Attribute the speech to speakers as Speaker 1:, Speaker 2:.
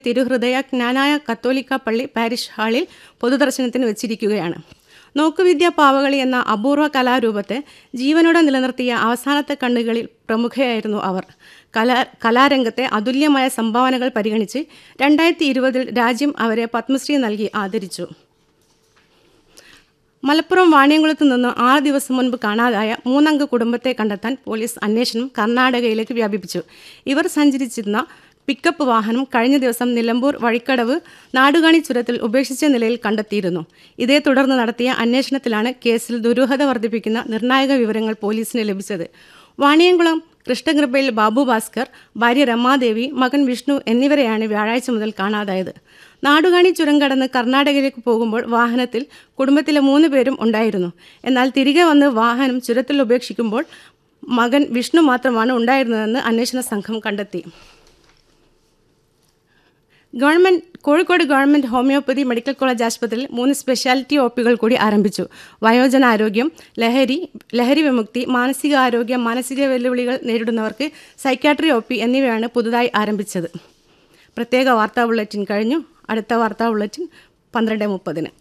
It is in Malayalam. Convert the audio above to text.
Speaker 1: തിരുഹൃദയ ജ്ഞാനായ കത്തോലിക്ക പള്ളി പാരിഷ് ഹാളിൽ പൊതുദർശനത്തിന് വെച്ചിരിക്കുകയാണ് നോക്കുവിദ്യ പാവകളി എന്ന അപൂർവ കലാരൂപത്തെ ജീവനോടെ നിലനിർത്തിയ അവസാനത്തെ കണ്ണുകളിൽ പ്രമുഖയായിരുന്നു അവർ കലാ കലാരംഗത്തെ അതുല്യമായ സംഭാവനകൾ പരിഗണിച്ച് രണ്ടായിരത്തി ഇരുപതിൽ രാജ്യം അവരെ പത്മശ്രീ നൽകി ആദരിച്ചു മലപ്പുറം വാണിയംകുളത്ത് നിന്ന് ആറ് ദിവസം മുൻപ് കാണാതായ മൂന്നംഗ കുടുംബത്തെ കണ്ടെത്താൻ പോലീസ് അന്വേഷണം കർണാടകയിലേക്ക് വ്യാപിപ്പിച്ചു ഇവർ സഞ്ചരിച്ചിരുന്ന പിക്കപ്പ് വാഹനം കഴിഞ്ഞ ദിവസം നിലമ്പൂർ വഴിക്കടവ് നാടുകാണി ചുരത്തിൽ ഉപേക്ഷിച്ച നിലയിൽ കണ്ടെത്തിയിരുന്നു ഇതേ തുടർന്ന് നടത്തിയ അന്വേഷണത്തിലാണ് കേസിൽ ദുരൂഹത വർദ്ധിപ്പിക്കുന്ന നിർണായക വിവരങ്ങൾ പോലീസിന് ലഭിച്ചത് വാണിയംകുളം കൃഷ്ണകൃപയിൽ ബാബു ഭാസ്കർ ഭാര്യ രമാദേവി മകൻ വിഷ്ണു എന്നിവരെയാണ് വ്യാഴാഴ്ച മുതൽ കാണാതായത് നാടുകാണി ചുരം കടന്ന് കർണാടകയിലേക്ക് പോകുമ്പോൾ വാഹനത്തിൽ കുടുംബത്തിലെ മൂന്ന് പേരും ഉണ്ടായിരുന്നു എന്നാൽ തിരികെ വന്ന് വാഹനം ചുരത്തിൽ ഉപേക്ഷിക്കുമ്പോൾ മകൻ വിഷ്ണു മാത്രമാണ് ഉണ്ടായിരുന്നതെന്ന് അന്വേഷണ സംഘം കണ്ടെത്തി government Kozhikode government homoeopathy medical college ആശുപത്രിയിൽ മൂന്ന് സ്പെഷ്യാലിറ്റി ഒ പികൾ കൂടി ആരംഭിച്ചു വയോജനാരോഗ്യം ലഹരി ലഹരി വിമുക്തി മാനസികാരോഗ്യ മാനസിക വെല്ലുവിളികൾ നേരിടുന്നവർക്ക് സൈക്കാട്രി ഒ പി എന്നിവയാണ് പുതുതായി ആരംഭിച്ചത് പ്രത്യേക വാർത്താ ബുള്ളറ്റിൻ കഴിഞ്ഞു അടുത്ത വാർത്താ ബുള്ളറ്റിൻ പന്ത്രണ്ട് മുപ്പതിന്